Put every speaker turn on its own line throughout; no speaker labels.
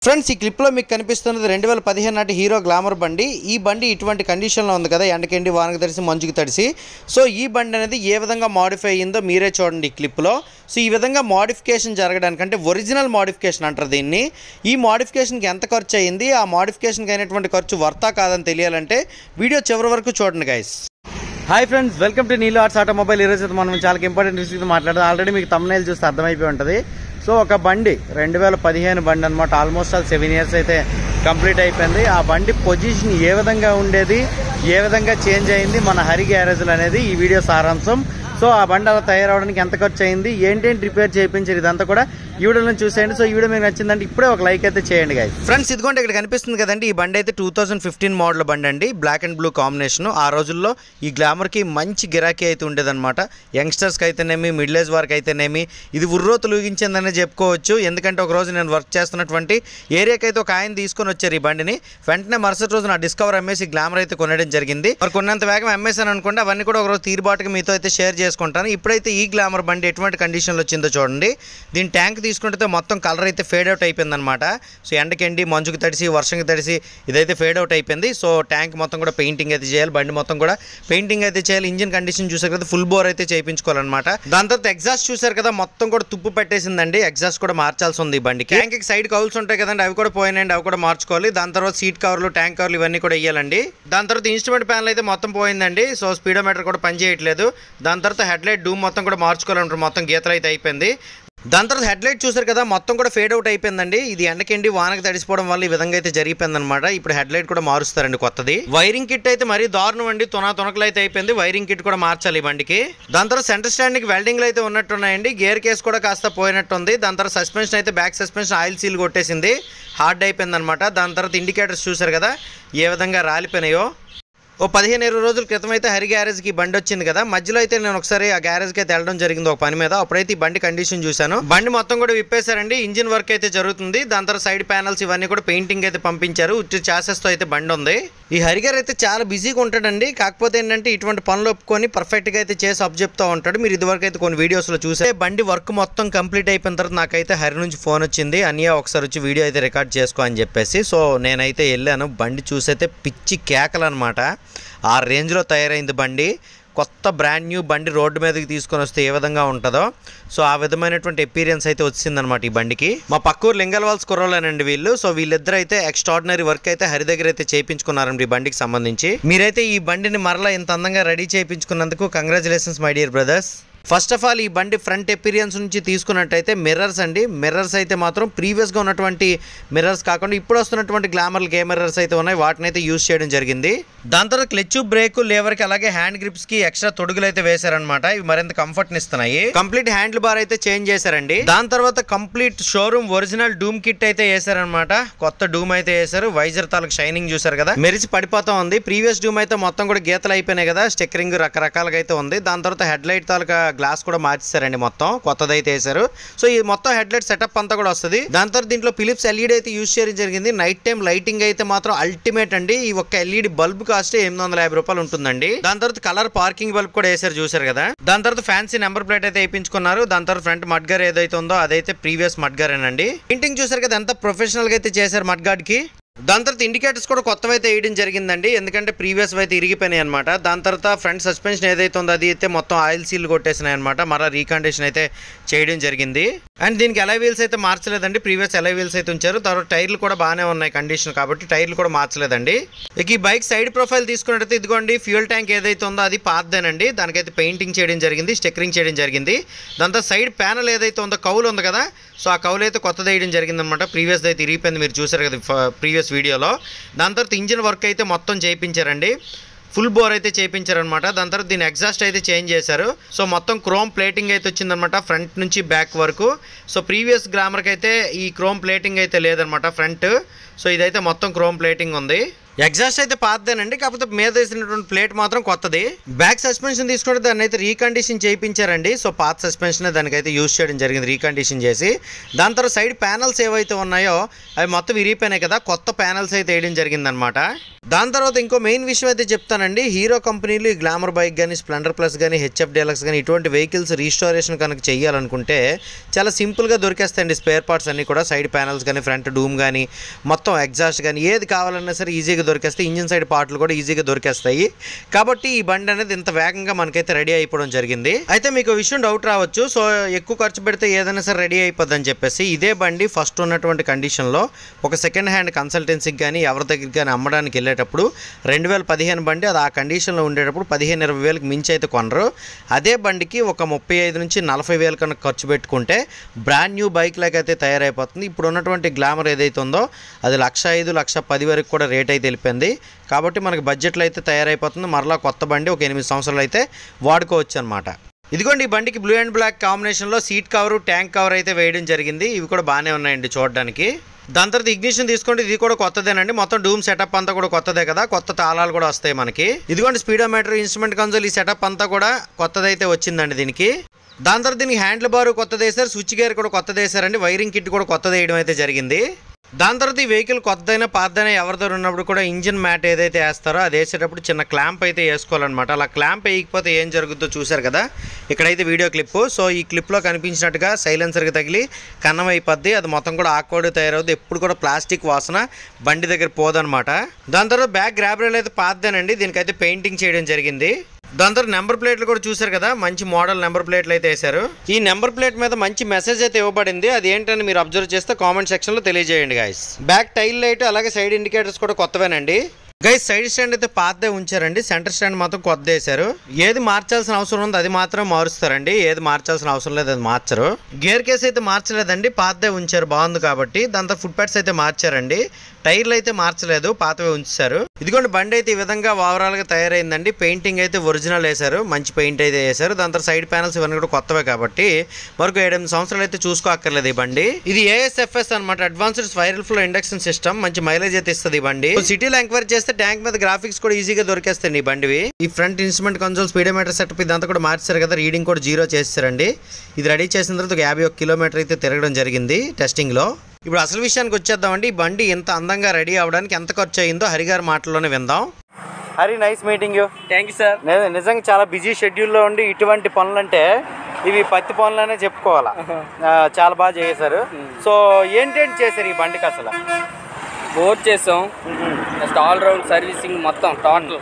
Friends ఈ క్లిప్లో మీకు కనిపిస్తున్నది రెండు వేల పదిహేను నాటి హీరో గ్లామర్ బండి ఈ బండి ఇటువంటి కండిషన్లో ఉంది కదా ఎండకెండి వానకు తడిసి మంచుకి తడిసి సో ఈ బండి అనేది ఏ విధంగా మాడిఫై అయ్యిందో మీరే చూడండి ఈ క్లిప్లో సో ఈ విధంగా మాడిఫికేషన్ జరగడానికి అంటే ఒరిజినల్ మాడిఫికేషన్ అంటారు దీన్ని ఈ మాడిఫికేషన్కి ఎంత ఖర్చు అయ్యింది ఆ మాడిఫికేషన్కి అయినటువంటి ఖర్చు వర్తా కాదని తెలియాలంటే వీడియో చివరి వరకు చూడండి guys hi friends welcome to Neelo arts automobile ఈరోజు అయితే మనం చాలా ఇంపార్టెంట్ విషయం మాట్లాడదాం ఆల్రెడీ మీకు తమ్మునేలు చూస్తే అర్థమైపోయి ఉంటుంది సో ఒక బండి రెండు వేల పదిహేను బండి అనమాట ఆల్మోస్ట్ ఆల్ సెవెన్ ఇయర్స్ అయితే కంప్లీట్ అయిపోయింది ఆ బండి పొజిషన్ ఏ విధంగా ఉండేది ఏ విధంగా చేంజ్ అయింది మన హరి గ్యారేజ్లు అనేది ఈ వీడియో సారాంశం సో ఆ బండి అలా తయారవడానికి ఎంత ఖర్చు అయింది ఏంటేంటి రిపేర్ చేయించారు ఇదంతా కూడా ఈ వీడియోలో చూసేయండి సో ఈ వీడియో మీకు నచ్చిందంటే ఇప్పుడే ఒక లైక్ అయితే చేయండి గాయ ఫ్రెండ్స్ ఇదిగోండి ఇక్కడ కనిపిస్తుంది కదండి ఈ బండి అయితే టూ థౌసండ్ ఫిఫ్టీన్ మోడల్ బండి అండి బ్లాక్ అండ్ బ్లూ కాంబినేషన్ ఆ రోజుల్లో ఈ గ్లామర్కి మంచి గిరాకీ అయితే ఉండేదన్నమాట యంగ్స్టర్స్కి అయితేనేమి మిడిల్ ఏజ్ వారికి అయితేనేమి ఇది ఉర్రోతులు ఊగించిందనే చెప్పుకోవచ్చు ఎందుకంటే ఒక రోజు నేను వర్క్ చేస్తున్నటువంటి ఏరియాకి అయితే ఒక ఆయన తీసుకొని వచ్చారు ఈ బండిని వెంటనే మరుసటి రోజు నా డిస్కవర్ అమ్మేసి గ్లామర్ అయితే కొనడం జరిగింది మరి కొన్నంత వేగం అమ్మేసాను అనుకోండి అవన్నీ కూడా ఒక రోజు తీరుబాటుగా మీతో అయితే షేర్ చేసుకుంటాను ఇప్పుడైతే ఈ గ్లామర్ బండి ఎటువంటి కండిషన్లో వచ్చిందో చూడండి దీని ట్యాంక్ తీసుకుంటే మొత్తం కలర్ అయితే ఫేడ్ అవుట్ అయిపోయింది అనమాట సో ఎండకెండి మంచుకి తడిసి వర్షంకి తడిసి ఇదైతే ఫేడ్ అవుట్ అయిపోయింది సో ట్యాంక్ మొత్తం కూడా పెయింటింగ్ అయితే చేయాలి బండి మొత్తం కూడా పెయింటింగ్ అయితే చేయాలి ఇంజిన్ కండిషన్ చూసారు కదా ఫుల్ బోర్ అయితే చేయించుకోవాలన్నమాట దాని తర్వాత ఎగ్జాస్ట్ చూసారు కదా మొత్తం కూడా తుప్పు పెట్టేసిందండి ఎగ్జాస్ట్ కూడా మార్చాల్సి ఉంది ఈ బండికి ట్యాంక్ సైడ్ కౌల్స్ ఉంటాయి కదండి అవి కూడా పోయినాయండి అవి కూడా మార్చుకోవాలి దాని తర్వాత సీట్ కవర్లు ట్యాంక్ కవర్లు ఇవన్నీ కూడా వేయాలండి దాని తర్వాత ఇన్స్ట్రుమెంట్ ప్యానల్ అయితే మొత్తం పోయిందండి సో స్పీడోమీటర్ కూడా పని చేయట్లేదు దాని తర్వాత హెడ్ లైట్ డూమ్ మొత్తం కూడా మార్చుకోవాలంటారు మొత్తం గీతలు అయితే అయిపోయింది దాని తర్వాత హెడ్ లైట్ చూసారు కదా మొత్తం కూడా ఫేడ్ అవుట్ అయిపోయిందండి ఇది ఎండకెండి వానకి తడిసిపోవడం వల్ల ఈ విధంగా అయితే జరిగిపోయింది అనమాట ఇప్పుడు హెడ్ లైట్ కూడా మారుస్తారండి కొత్తది వైరింగ్ కిట్ అయితే మరీ దారుణం అండి తునా తునకలు అయితే అయిపోయింది వైరింగ్ కిట్ కూడా మార్చాలి ఈ బండికి దాని తర్వాత సెంటర్ స్టాండ్ కి వెల్డింగ్లు అయితే ఉన్నట్టున్నాయండి గేర్ కేస్ కూడా కాస్త పోయినట్టుంది దాని తర్వాత సస్పెన్షన్ అయితే బ్యాక్ సస్పెన్షన్ ఆయిల్ సీల్ కొట్టేసింది హార్డ్ అయిపోయింది అనమాట దాని తర్వాత ఇండికేటర్స్ చూసారు కదా ఏ విధంగా రాలిపోయినాయో ఓ పదిహేను ఇరవై రోజుల క్రితం అయితే హరి గ్యారేజ్కి బండి వచ్చింది కదా మధ్యలో అయితే నేను ఒకసారి ఆ గ్యారేజ్కి అయితే వెళ్ళడం జరిగింది ఒక పని మీద అప్పుడైతే ఈ బండి కండిషన్ చూశాను బండి మొత్తం కూడా విప్పేశారండి ఇంజిన్ వర్క్ అయితే జరుగుతుంది దాని తర్వాత సైడ్ ప్యానల్స్ ఇవన్నీ కూడా పెయింటింగ్ అయితే పంపించారు ఉట్టి ఛాసెస్ తో అయితే బండి ఉంది ఈ హరి గారు అయితే చాలా బిజీగా ఉంటాడండి కాకపోతే ఏంటంటే ఇటువంటి పనులు ఒప్పుకొని పర్ఫెక్ట్ గా అయితే చేసి అప్ చెప్తా ఉంటాడు మీరు ఇదివరకు అయితే కొన్ని వీడియోస్ లో చూసే బండి వర్క్ మొత్తం కంప్లీట్ అయిపోయిన తర్వాత నాకైతే హరి నుంచి ఫోన్ వచ్చింది అనియా ఒకసారి వచ్చి వీడియో అయితే రికార్డ్ చేసుకో అని చెప్పేసి సో నేనైతే వెళ్ళాను బండి చూసైతే పిచ్చి కేకలు అనమాట ఆ రేంజ్లో తయారైంది బండి కొత్త బ్రాండ్ న్యూ బండి రోడ్డు మీదకి తీసుకొని వస్తే ఏ విధంగా ఉంటుందో సో ఆ విధమైనటువంటి ఎపీరియన్స్ అయితే వచ్చిందనమాట ఈ బండికి మా పక్కూరు లింగల్వాల్స్ కుర్రోలేనండి వీళ్ళు సో వీళ్ళిద్దరు అయితే ఎక్స్ట్రాడినరీ వర్క్ అయితే హరి దగ్గర అయితే చేయించుకున్నారండి ఈ బండికి సంబంధించి మీరైతే ఈ బండిని మరలా ఇంత అందంగా రెడీ చేయించుకున్నందుకు congratulations my dear brothers first of all ఈ బండి ఫ్రంట్ ఎపీరియన్స్ నుంచి తీసుకున్నట్టయితే మిర్రర్స్ అండి మిర్రర్స్ అయితే మాత్రం ప్రీవియస్గా ఉన్నటువంటి మిర్రర్స్ కాకుండా ఇప్పుడు వస్తున్నటువంటి గ్లామర్ గే మిర్రర్స్ అయితే ఉన్నాయి వాటిని అయితే యూస్ చేయడం జరిగింది దాని తర్వాత క్లచ్ బ్రేక్ లేవర్కి అలాగే హ్యాండ్ గ్రిప్స్ కి ఎక్స్ట్రా తొడుగులు అయితే వేశారనమాట ఇవి మరింత కంఫర్ట్ ఇస్తున్నాయి కంప్లీట్ హ్యాండిల్ బార్ అయితే చేంజ్ చేశారండి దాని తర్వాత complete showroom original dome kit అయితే వేశారనమాట కొత్త డూమ్ అయితే వేశారు వైజర్ తాలూకు షైనింగ్ చూసారు కదా మెరిచి పడిపోతా ఉంది ప్రీవియస్ డూమ్ అయితే మొత్తం కూడా గీతలు అయిపోయినాయి కదా స్టిక్కరింగ్ రకరకాలుగా అయితే ఉంది దాని తర్వాత హెడ్ లైట్ తాలూకా గ్లాస్ కూడా మార్చేశారండి మొత్తం కొత్తదైతే వేశారు సో ఈ మొత్తం హెడ్ లైట్ సెటప్ అంతా కూడా వస్తుంది దాని తర్వాత దీంట్లో ఫిలిప్స్ ఎల్ఈడి అయితే యూస్ చేయడం జరిగింది నైట్ టైం లైటింగ్ అయితే మాత్రం అల్టిమేట్ అండి ఈ ఒక్క ఎల్ఈడి బల్బ్ కాస్ట్ ఎనిమిది వందల యాభై రూపాయలు ఉంటుందండి దాని తర్వాత కలర్ పార్కింగ్ బల్బ్ కూడా వేశారు చూసారు కదా దాని తర్వాత ఫ్యాన్సీ నెంబర్ ప్లేట్ అయితే వేయించుకున్నారు దాని తర్వాత ఫ్రంట్ మడ్గార్ ఏదైతే ఉందో అదైతే ప్రీవియస్ మడ్గారేనండి పెయింటింగ్ చూసారు కదా ఎంత ప్రొఫెషనల్ గా అయితే చేశారు మడ్గాడ్ కి దాని తర్వాత ఇండికేటర్స్ కూడా కొత్తవి అయితే వేయడం జరిగిందండి ఎందుకంటే ప్రీవియస్ అయితే ఇరిగిపోయినాయి అనమాట దాని తర్వాత ఫ్రంట్ సస్పెన్షన్ ఏదైతే ఉందో అది అయితే మొత్తం ఆయిల్ సీల్ కొట్టేసినాయి అనమాట మరలా రీకండిషన్ అయితే చేయడం జరిగింది అండ్ దీనికి ఎలా వీల్స్ అయితే మార్చలేదండి ప్రీవియస్ ఎలా వీల్స్ అయితే ఉంచారు తర్వాత టైర్లు కూడా బాగానే ఉన్నాయి కండిషన్ కాబట్టి టైర్లు కూడా మార్చలేదండి ఇక ఈ బైక్ సైడ్ ప్రొఫైల్ తీసుకున్నట్టయితే ఇదిగోండి ఫ్యూల్ ట్యాంక్ ఏదైతే ఉందో అది పాతదేనండి దానికైతే పెయింటింగ్ చేయడం జరిగింది స్టిక్కరింగ్ చేయడం జరిగింది దాంతో సైడ్ ప్యానల్ ఏదైతే ఉందో కౌలు ఉంది కదా సో ఆ కౌలు అయితే కొత్తది వేయడం జరిగింది అనమాట ప్రీవియస్ అయితే ఇరిగిపోయింది మీరు చూసారు కదా ప్రీవియస్ వీడియోలో దాని తర్వాత ఇంజిన్ వర్క్ అయితే మొత్తం చేయించారండి ఫుల్ బోర్ అయితే చేయించారనమాట దాని తర్వాత దీని ఎగ్జాస్ట్ అయితే చేంజ్ చేశారు సో మొత్తం క్రోమ్ ప్లేటింగ్ అయితే వచ్చిందనమాట ఫ్రంట్ నుంచి బ్యాక్ వరకు సో ప్రీవియస్ గ్రామర్కి అయితే ఈ క్రోమ్ ప్లేటింగ్ అయితే లేదనమాట ఫ్రంట్ సో ఇదైతే మొత్తం క్రోమ్ ప్లేటింగ్ ఉంది ఎగ్జాస్ట్ అయితే పాతదేనండి కాకపోతే మీద వేసినటువంటి ప్లేట్ మాత్రం కొత్తది బ్యాక్ సస్పెన్షన్ తీసుకుంటే దాన్ని అయితే రీకండిషన్ చేయించారండి సో పాత సస్పెన్షన్ దానికైతే యూస్ చేయడం జరిగింది రీకండిషన్ చేసి దాని తర్వాత సైడ్ ప్యానల్స్ ఏవైతే ఉన్నాయో అవి మొత్తం విరిగిపోయినాయి కదా కొత్త ప్యానల్స్ అయితే వేయడం జరిగింది అనమాట దాని తర్వాత ఇంకో మెయిన్ విషయం అయితే చెప్తానండి హీరో కంపెనీలు ఈ గ్లామర్ బైక్ కానీ స్ప్లెండర్ ప్లస్ కానీ హెచ్ఎఫ్ డీలక్స్ కానీ ఇటువంటి వెహికల్స్ రీస్టోరేషన్ కనుక చేయాలనుకుంటే చాలా సింపుల్గా దొరికేస్తాయండి స్పేర్ పార్ట్స్ అన్నీ కూడా సైడ్ ప్యానల్స్ కానీ ఫ్రంట్ డూమ్ కానీ మొత్తం ఎగ్జాస్ట్ కానీ ఏది కావాలన్నా సరే ఈజీగా దొరికేస్తాయి ఇంజిన్ సైడ్ పార్ట్లు కూడా ఈజీగా దొరికేస్తాయి కాబట్టి ఈ బండి అనేది ఇంత వేగంగా మనకైతే రెడీ అయిపోవడం జరిగింది అయితే మీకు ఒక విషయం డౌట్ రావచ్చు సో ఎక్కువ ఖర్చు పెడితే ఏదైనా సరే రెడీ అయిపోద్దని చెప్పేసి ఇదే బండి ఫస్ట్ ఉన్నటువంటి కండిషన్లో ఒక సెకండ్ హ్యాండ్ కన్సల్టెన్సీకి కానీ ఎవరి దగ్గరికి కానీ అమ్మడానికి వెళ్ళేటప్పుడు రెండు వేల పదిహేను బండి అది ఆ కండిషన్లో ఉండేటప్పుడు పదిహేను ఇరవై వేలకు మించి అయితే కొనరు అదే బండికి ఒక ముప్పై ఐదు నుంచి నలభై వేలు కనుక ఖర్చు పెట్టుకుంటే బ్రాండ్ న్యూ బైక్ లాగా అయితే తయారైపోతుంది ఇప్పుడు ఉన్నటువంటి గ్లామర్ ఏదైతే ఉందో అది లక్ష ఐదు లక్ష పది వరకు కూడా రేట్ అయితే వెళ్ళిపోయింది కాబట్టి మనకి బడ్జెట్లో అయితే తయారైపోతుంది మరలా కొత్త బండి ఒక ఎనిమిది సంవత్సరాలు అయితే వాడుకోవచ్చు అనమాట ఇదిగోండి ఈ బండికి బ్లూ అండ్ బ్లాక్ కాంబినేషన్లో సీట్ కవర్ ట్యాంక్ కవర్ అయితే వేయడం జరిగింది ఇవి కూడా బాగానే ఉన్నాయండి చూడడానికి దాని తర్వాత ఇగ్నిషన్ తీసుకోండి ఇది కూడా కొత్తదేనండి మొత్తం డూమ్ సెటప్ అంతా కూడా కొత్తదే కదా కొత్త తాళాలు కూడా వస్తాయి మనకి ఇదిగోండి స్పీడోమీటర్ ఇన్స్ట్రుమెంట్ కన్సోల్ ఈ సెటప్ అంతా కూడా కొత్తదైతే వచ్చిందండి దీనికి దాని తర్వాత దీనికి హ్యాండిల్ బార్ కొత్తది వేసారు స్విచ్ గేర్ కూడా కొత్తది వేసారండి వైరింగ్ కిట్ కూడా కొత్తది వేయడం అయితే జరిగింది దాని తర్వాత ఈ వెహికల్ కొత్తదైనా పాతదైనా ఎవరి దగ్గర ఉన్నప్పుడు కూడా ఇంజిన్ మ్యాట్ ఏదైతే వేస్తారో అది వేసేటప్పుడు చిన్న క్లాంప్ అయితే వేసుకోవాలన్నమాట అలా క్లాంప్ వేయకపోతే ఏం జరుగుతుందో చూశారు కదా ఇక్కడైతే వీడియో క్లిప్ సో ఈ క్లిప్లో కనిపించినట్టుగా సైలెన్సర్కి తగిలి కన్నం అయిపోద్ది అది మొత్తం కూడా ఆక్వర్డ్ తయారవుద్ది ఎప్పుడు కూడా ప్లాస్టిక్ వాసన బండి దగ్గర పోదనమాట దాని తర్వాత బ్యాక్ గ్రాబ్ రైల్ అయితే పాతదేనండి దీనికైతే పెయింటింగ్ చేయడం జరిగింది దాని తర్వాత నెంబర్ ప్లేట్లు కూడా చూసారు కదా మంచి మోడల్ నెంబర్ ప్లేట్లు అయితే వేశారు ఈ నెంబర్ ప్లేట్ మీద మంచి మెసేజ్ అయితే ఇవ్వబడింది అది ఏంటని మీరు అబ్జర్వ్ చేస్తే కామెంట్ సెక్షన్లో తెలియజేయండి గాయస్ బ్యాక్ టైల్ లైట్ అలాగే సైడ్ ఇండికేటర్స్ కూడా కొత్తవేనండి గైస్ సైడ్ స్టాండ్ అయితే పాతదే ఉంచారండి సెంటర్ స్టాండ్ మాత్రం కొత్త వేశారు ఏది మార్చాల్సిన అవసరం ఉంది అది మాత్రం మారుస్తారండి ఏది మార్చాల్సిన అవసరం లేదు అది మార్చరు గేర్ కేస్ అయితే మార్చలేదండి పాతదే ఉంచారు బాగుంది కాబట్టి దాంతో ఫుట్ ప్యాడ్స్ అయితే మార్చారండి టైర్లు అయితే మార్చలేదు పాతవే ఉంచారు ఇదిగోండి బండి అయితే ఈ విధంగా ఓవరాల్ గా తయారైందండి పెయింటింగ్ అయితే ఒరిజినల్ వేశారు మంచి పెయింట్ అయితే వేశారు దాని తర్వాత సైడ్ ప్యానల్స్ ఇవన్నీ కూడా కొత్తవే కాబట్టి మరొక ఏడెనిమిది సంవత్సరాలు అయితే చూసుకోక్కర్లేదు ఈ బండి ఇది ఏఎస్ఎఫ్ఎస్ అనమాట advanced spiral flow induction system మంచి మైలేజ్ అయితే ఇస్తుంది ఈ బండి సిటీలో ఎంక్వైరీ చేస్తే ట్యాంక్ మీద గ్రాఫిక్స్ కూడా ఈజీగా దొరికేస్తాయి ఈ బండివి ఈ front instrument console speedometer setup ఇదంతా కూడా మార్చారు కదా రీడింగ్ కూడా జీరో చేస్తారండి ఇది రెడీ చేసిన తర్వాత ఒక యాభై ఒక కిలోమీటర్ అయితే తిరగడం జరిగింది టెస్టింగ్ లో ఇప్పుడు అసలు విషయానికి వచ్చేద్దామండి ఈ బండి ఎంత అందంగా రెడీ అవ్వడానికి ఎంత ఖర్చు అయిందో హరిగారి మాటల్లోనే విందాం Hari nice meeting you
thank you sir
నిజంగా చాలా బిజీ షెడ్యూల్లో ఉండి ఇటువంటి పనులంటే ఇవి పత్తి పనులనే చెప్పుకోవాలా ఆ, చాలా బాగా చేశారు సో ఏంటేంటి చేశారు ఈ బండికి అసలు
బోర్ చేసాం నెక్స్ట్ ఆల్ రౌండ్ సర్వీసింగ్ మొత్తం total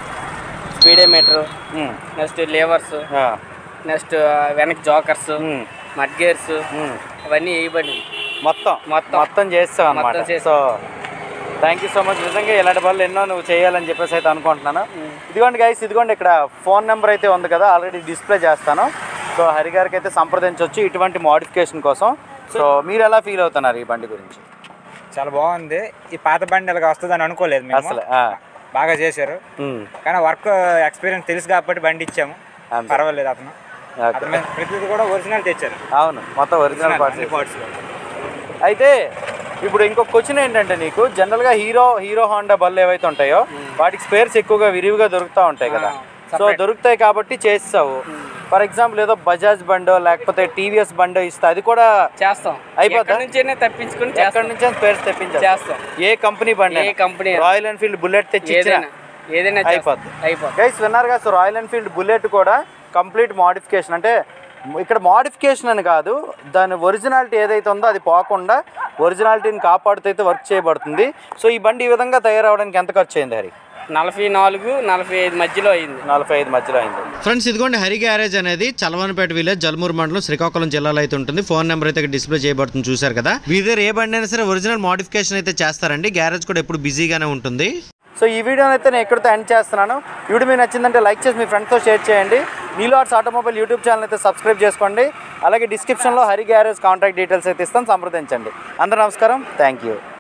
speedometer
um,
next levers
uh,
next వెనక్ జాకర్స్
ఉమ్,
మడ్ గేర్స్
ఉమ్.
అవన్నీ వేయబడి
మొత్తం
మొత్తం.
మొత్తం చేస్తాం అనమాట
మొత్తం చేస్తాం.
So thank you so much నిజంగా ఇలాంటి పనులు ఎన్నో నువ్వు చేయాలని చెప్పేసి అయితే అనుకుంటున్నాను ఇదిగోండి గైస్ ఇదిగోండి ఇక్కడ ఫోన్ నెంబర్ అయితే ఉంది కదా ఆల్రెడీ డిస్ప్లే చేస్తాను సో హరి గారికి అయితే సంప్రదించవచ్చు ఇటువంటి మోడిఫికేషన్ కోసం సో మీరు ఎలా ఫీల్ అవుతున్నారు ఈ బండి గురించి
చాలా బాగుంది ఈ పాత బండి అలాగ వస్తుందని అనుకోలేదు మేము
అసలు ఆ,
బాగా చేశారు
ఉమ్,
కానీ వర్క్ ఎక్స్పీరియన్స్ తెలుసు కాబట్టి బండి ఇచ్చాము
అంతే.
పర్వాలేదు అతను
ఓకే.
అతను ప్రతిదీ కూడా ఒరిజినల్ తెచ్చారు
అవును మొత్తం ఒరిజినల్ పార్ట్స్
అన్ని parts లో.
అయితే ఇప్పుడు ఇంకొక క్వశ్చన్ ఏంటంటే నీకు జనరల్గా హీరో హీరో హోండా బళ్ళు ఏవైతే ఉంటాయో వాటికి స్పేర్స్ ఎక్కువగా విరివిగా దొరుకుతూ ఉంటాయి కదా సో దొరుకుతాయి కాబట్టి చేస్తావు ఫర్ ఎగ్జాంపుల్ ఏదో బజాజ్ బండో లేకపోతే టీవీఎస్ బండో ఇస్తే అది కూడా
చేస్తాం
అయిపోద్దా?
ఎక్కడి నుంచైనా తప్పించుకుని
ఎక్కడి
చేస్తాం
నుంచే స్పేర్స్ తెప్పించాలి
చేస్తాం
ఏ కంపెనీ బండి
ఏ కంపెనీ
రాయల్ ఎన్ఫీల్డ్ బుల్లెట్ తెచ్చి ఇచ్చినా
ఏదైనా ఏదైనా చేస్తాం.
అయిపోద్ది.
అయిపోద్ది
గైస్ విన్నారు కదా సో రాయల్ ఎన్ఫీల్డ్ బుల్లెట్ కూడా కంప్లీట్ మోడిఫికేషన్ అంటే ఇక్కడ మోడిఫికేషన్ అని కాదు దాని ఒరిజినాలిటీ ఏదైతే ఉందో అది పోకుండా ఒరిజినాలిటీని కాపాడుతూ అయితే వర్క్ చేయబడుతుంది సో ఈ బండి ఈ విధంగా తయారవడానికి ఎంత ఖర్చు అయింది హరి
నలభై నాలుగు నలభై ఐదు మధ్యలో అయింది
నలభై ఐదు మధ్యలో అయింది ఫ్రెండ్స్ ఇదిగోండి హరి గ్యారేజ్ అనేది చలవనపేట విలేజ్ జల్మూరు మండలం శ్రీకాకుళం జిల్లాలో అయితే ఉంటుంది ఫోన్ నెంబర్ అయితే డిస్ప్లే చేయబడుతుంది చూశారు కదా మీ దగ్గర ఏ బండి అయినా సరే ఒరిజినల్ మోడిఫికేషన్ అయితే చేస్తారండి గ్యారేజ్ కూడా ఎప్పుడు బిజీగానే ఉంటుంది సో ఈ వీడియోని అయితే నేను ఎక్కడితో ఎండ్ చేస్తున్నాను ఈ వీడియో మీకు నచ్చిందంటే లైక్ చేసి మీ ఫ్రెండ్స్తో షేర్ చేయండి Neelo arts automobile YouTube channel అయితే సబ్స్క్రైబ్ చేసుకోండి అలాగే డిస్క్రిప్షన్లో హరి గ్యారేజ్ కాంటాక్ట్ డీటెయిల్స్ అయితే ఇస్తాను సంప్రదించండి అందరూ నమస్కారం థ్యాంక్ యూ